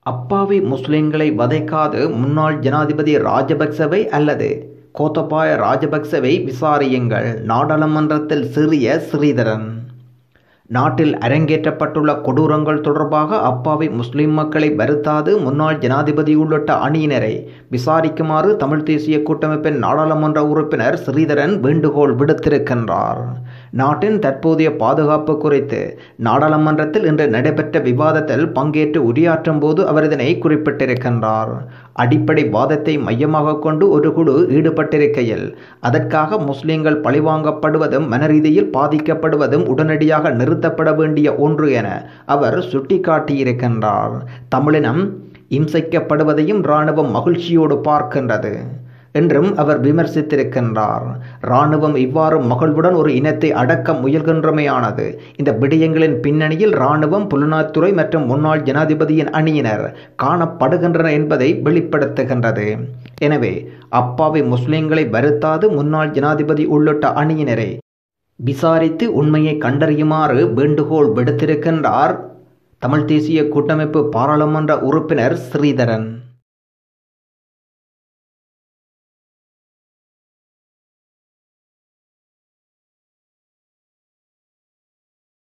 அப்பாவி முஸ்லிம்களை வதைக்காது முன்னாள் ஜனாதிபதி ராஜபக்சவை அல்லது கோத்தபாய ராஜபக்சவை விசாரியுங்கள் நாடாளுமன்றத்தில் சிறிய ஸ்ரீதரன் நாட்டில் அரங்கேற்றப்பட்டுள்ள கொடூரங்கள் தொடர்பாக அப்பாவி முஸ்லிம் மக்களை வருத்தாது முன்னாள் ஜனாதிபதி உள்ளிட்ட அணியினரை விசாரிக்குமாறு தமிழ் தேசிய கூட்டமைப்பின் நாடாளுமன்ற உறுப்பினர் ஸ்ரீதரன் வேண்டுகோள் விடுத்திருக்கின்றார் நாட்டின் தற்போதைய பாதுகாப்பு குறித்து நாடாளுமன்றத்தில் இன்று நடைபெற்ற விவாதத்தில் பங்கேற்று உரையாற்றும் போது அவர் இதனை குறிப்பிட்டிருக்கின்றார் அடிப்படை வாதத்தை மையமாக கொண்டு ஒரு குழு ஈடுபட்டிருக்கையில் அதற்காக முஸ்லிம்கள் பழிவாங்கப்படுவதும் மனரீதியில் பாதிக்கப்படுவதும் உடனடியாக நிறுத்தப்பட வேண்டிய ஒன்று என அவர் சுட்டிக்காட்டியிருக்கின்றார் தமிழினம் இம்சைக்கப்படுவதையும் இராணுவம் மகிழ்ச்சியோடு பார்க்கின்றது என்றும் அவர் விமர்சித்திருக்கின்றார் இராணுவம் இவ்வாறு மகிழ்வுடன் ஒரு இனத்தை அடக்க முயல்கின்றமையானது இந்த விடயங்களின் பின்னணியில் இராணுவம் புலனாய்த்துறை மற்றும் முன்னாள் ஜனாதிபதியின் அணியினர் காணப்படுகின்றனர் என்பதை வெளிப்படுத்துகின்றது எனவே அப்பாவி முஸ்லிம்களை வருத்தாது முன்னாள் ஜனாதிபதி உள்ளிட்ட அணியினரை விசாரித்து உண்மையை கண்டறியுமாறு வேண்டுகோள் விடுத்திருக்கின்றார் தமிழ் தேசிய கூட்டமைப்பு பாராளுமன்ற உறுப்பினர் ஸ்ரீதரன்